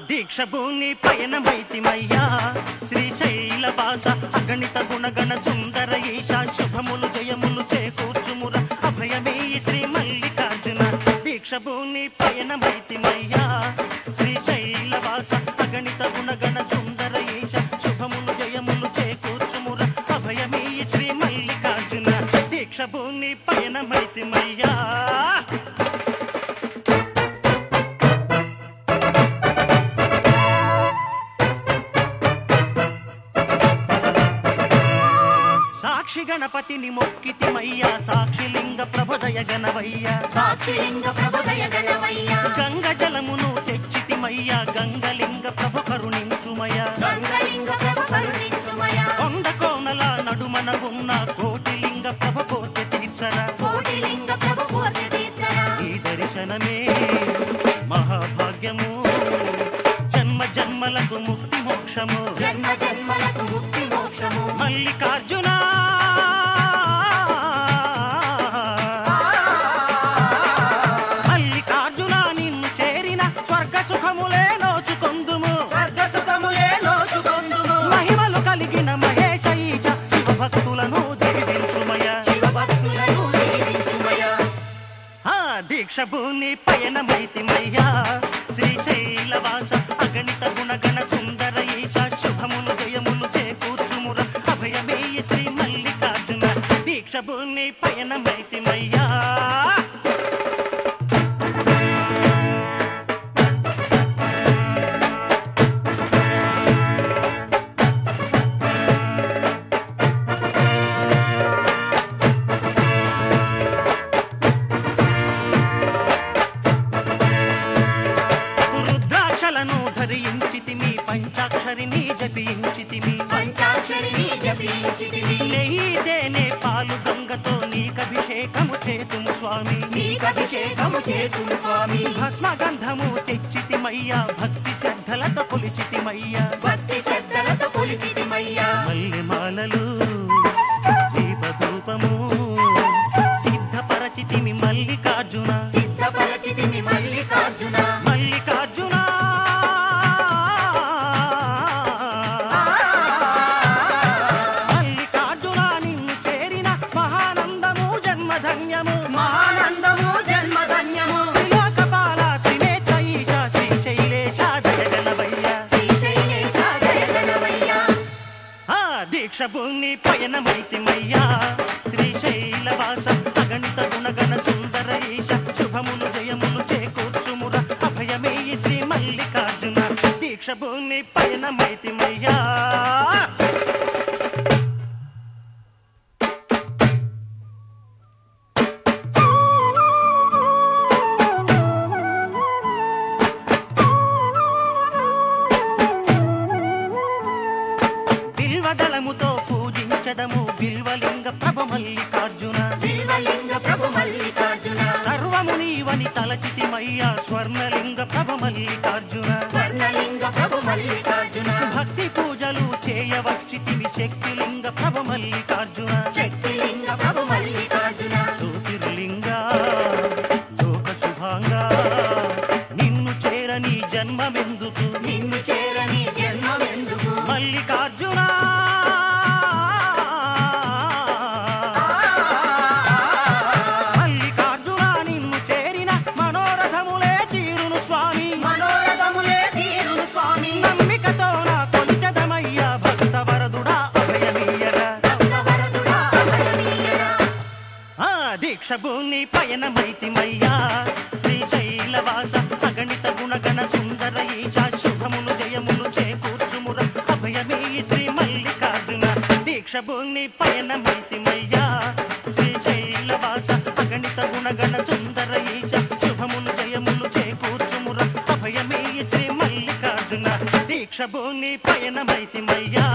దీక్ష భూని పయనమైతిమయ్యా శ్రీశైల వాస అగణిత గుణగణ సుందర ఈశ శుభములు జయములు చేకూర్చుముర అభయమే శ్రీ మల్లికార్జున దీక్ష భూని పయనమైతిమయ్యా శ్రీశైల వాస అగణిత గుణగణ సుందర ఈశ శుభములు జయములు చేకూర్చుముర అభయమే శ్రీ మల్లికార్జున దీక్ష భూని పయనమైతిమయ్యా సాక్షి గణపతిని మొక్కితిమయ్యా సాక్షిలింగ ప్రభుదయ గణవయ్యా సాక్షిలింగ ప్రభుదయ గణమయ్యా గంగ జలమును తెచ్చితిమయ్యా గంగలింగ ప్రభు కరుణించుమయ్యా గంగలింగ ప్రభు కరుణించుమయా కొండ కోనల నడుమన ఉన్న కోటిలింగ ప్రభు కోర్కె తీర్చరా కోటిలింగ ప్రభు కోర్కె తీర్చరా ఈ దర్శనమే మహాభాగ్యము జన్మ జన్మలకు ముక్తి మోక్షము జన్మ జన్మలకు ముక్తి మోక్షము మల్లికార్జున మల్లికార్జున నిన్ను చేరిన స్వర్గ సుఖములే నోచుకొందుము స్వర్గ సుఖములే నోచుకొందుము మహిమలు కలిగిన మహేశ ఈశ శివ భక్తులను దీవించుమయ శివ భక్తులను దీవించుమయా ఆ దీక్ష భూని పయనమైతిమయ్యా శ్రీశైలవాస అగణిత గుణగణ సుందర ఈశ శుభములు జయములు చేకూర్చుముర అభయమే శ్రీ మల్లికార్జున దీక్ష భూని పయనమైతిమయ్యా రుద్రాక్షలను ధరించితిమి పంచాక్షరిని జపించితిమి పంచాక్షరిని జపించితివి నెయ్యి తేనె పాలు గంగతో నీకభిషేకము చేతుము స్వామి నీకభిషేకము చేతుము స్వామి భస్మ గంధము తెచ్చితిమయ్యా భక్తి శ్రద్ధలతో కొలిచితిమయ్యా భక్తి శ్రద్ధలతో కొలిచితిమయ్యా మల్లె మాలలు దీపధూపము సిద్ధపరచితిమి మల్లికార్జున సిద్ధపరచితిమి మల్లికార్జున మల్లికార్జున మల్లికార్జున నిన్ను చేరిన మహానందము జన్మధన్యము మానందము జన్మధన్యము త్రిలోకపాల త్రినేత్ర ఈశ శ్రీశైలేశ జగనవయ్య శ్రీశైలేశ జయగణమయ్యా ఆ దీక్ష భూమి పయనమైతిమయ్యా శ్రీశైలవాస అగణిత గుణగణ సుందర ఈశ శుభములు జయములు చేకూర్చుముర అభయమే శ్రీ మల్లికార్జున దీక్ష భూమి పయనమైతిమయ్యా బిల్వదళముతో పూజించదము బిల్వలింగ ప్రభ మల్లికార్జున బిల్వలింగ ప్రభు మల్లికార్జున సర్వము నీవని తలచితిమయ్యా స్వర్ణలింగ ప్రభ మల్లికార్జున స్వర్ణలింగ ప్రభు మల్లికార్జున భక్తి పూజలు చేయవచ్చితిమి శక్తిలింగ ప్రభ మల్లికార్జున శక్తిలింగ ప్రభు మల్లికార్జున జ్యోతిర్లింగ లోక శుభాంగా నిన్ను చేరని జన్మమెందుకు నిన్ను చేరని జన్మమెందుకు మల్లికార్జున మల్లికార్జున నిన్ను చేరిన మనోరథములే తీరును స్వామి మనోరథములే తీరును స్వామి నమ్మికతో నా కొలిచదమయ్యా భక్త వరదుడా అభయమీయగా భక్తవరదుడా అభయమీయరా ఆ దీక్ష భూని పయనమైతిమయ్యా శ్రీశైలవాస అగణిత గుణగణ సుందర ఈశ శుభములు జయములు చేకూర్చుముర అభయమే శ్రీ మల్లికార్జున దీక్ష భూని పయనమైతిమయ్యా శ్రీశైలవాస అగణిత గుణగణ సుందర ఈశ శుభములు జయములు చేకూర్చుముర అభయమే శ్రీ మల్లికార్జున దీక్ష భూని పయనమైతిమయ్యా